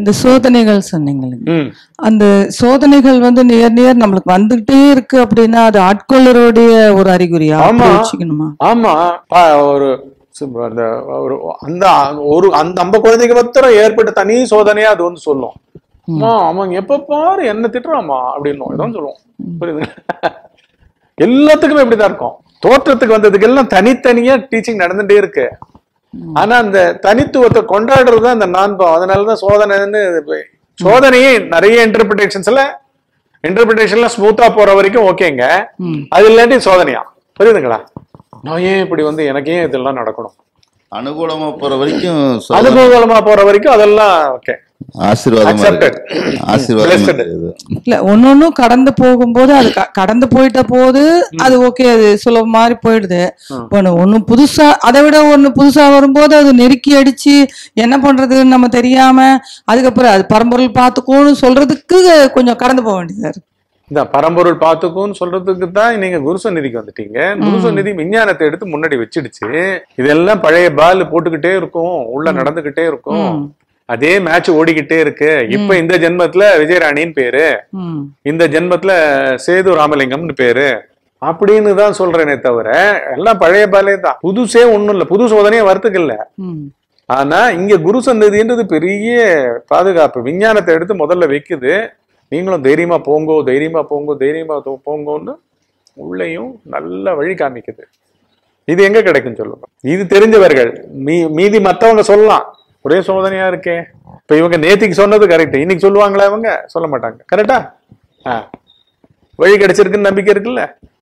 இந்த சோதனைகள் சொன்னீங்களே ம் அந்த சோதனைகள் வந்து நியர் நியர் நம்மளுக்கு வந்துகிட்டே இருக்கு அப்படின்னா அது ஆட்கொள்ளருடைய ஒரு அறிகுறியா அப்படி ஆமா. வச்சுக்கணுமா ஆமா ப- ஒரு சு- அந்த ஒரு அந்த ஒரு அந்த நம்ம குழந்தைக்கு மாத்திரம் ஏற்பட்ட தனி சோதனையா அது வந்து சொல்லும் அம்மா அவன் எப்ப பாரு என்ன திட்டுறாமா அப்படின்னு இதான் சொல்லுவோம் புரியுது எல்லாத்துக்குமே இப்படிதான் இருக்கும் தோற்றத்துக்கு வந்ததுக்கு எல்லாம் தனித்தனியா டீச்சிங் நடந்துட்டே இருக்கு ஆனா அந்த தனித்துவத்தை கொண்டாடுறது தான் அந்த நான்பம் அதனாலதான் சோதனைன்னு இது. சோதனையே நிறைய இன்டர்பிரிட்டேஷன்ஸ்ல இன்டர்பிரிட்டேஷன்ல ஸ்மூத்தா போற வரைக்கும் ஓகேங்க ம். அது இல்லாட்டி சோதனையா புரியுதுங்களா நான் ஏன் இப்படி வந்து எனக்கு ஏன் இதெல்லாம் நடக்கணும் அனுகூலமா போற வரைக்கும் சோதனை. அனுகூலமா போற வரைக்கும் அதெல்லாம் ஓகே ஆசீர்வாதம் Accepted. ஆசீர்வாதம் Blessed. இது. இல்ல ஒன்னொன்னும் கடந்து போகும்போது அது க- கடந்து போயிட்ட போது அது ஓகே அது சுலப மாதிரி போயிடுது ஒண்ணு ஒண்ணு புதுசா அதை விட ஒண்ணு புதுசா வரும்போது அது நெருக்கி அடிச்சு என்ன பண்றதுன்னு நம்ம தெரியாம அதுக்கப்புறம் அது பரம்பொருள் பார்த்துக்கோன்னு சொல்றதுக்கு கொஞ்சம் கடந்து போக வேண்டியதா இருக்கு இந்த பரம்பொருள் பார்த்துக்கும்னு சொல்றதுக்கு தான் நீங்க குருசநிதிக்கு வந்துட்டீங்க குருசநிதி விஞ்ஞானத்தை எடுத்து முன்னாடி வச்சிடுச்சு இதெல்லாம் பழைய பால் போட்டுக்கிட்டே இருக்கும் உள்ள நடந்துகிட்டே இருக்கும் ம். அதே மேட்ச் ஓடிக்கிட்டே இருக்கு இப்ப இந்த ஜென்மத்துல விஜயராணின்னு பேரு ம் இந்த ஜென்மத்துல சேது ராமலிங்கம்னு பேரு அப்படின்னு தான் சொல்றேனே தவிர எல்லாம் பழைய பாலே தான் புதுசே ஒண்ணும் இல்ல புது சோதனையே வரத்துக்கு இல்ல ம் ஆனா இங்க குரு சந்ததின்றது பெரிய பாதுகாப்பு விஞ்ஞானத்தை எடுத்து முதல்ல வைக்குது நீங்களும் தைரியமா போங்கோ தைரியமா போங்கோ தைரியமா தோ- போங்கோன்னு உள்ளேயும் நல்ல வழி காமிக்குது இது எங்க கிடைக்கும் சொல்லுங்க இது தெரிஞ்சவர்கள் மீ மீதி மத்தவங்க சொல்லலாம் ஒரே சோதனையா இருக்கே இப்ப இவங்க நேத்திக்கு சொன்னது கரெக்ட் இன்னைக்கு சொல்லுவாங்களா இவங்க சொல்ல மாட்டாங்க கரெக்டா ஆ வழி கிடைச்சிருக்குன்னு நம்பிக்கை இருக்குல்ல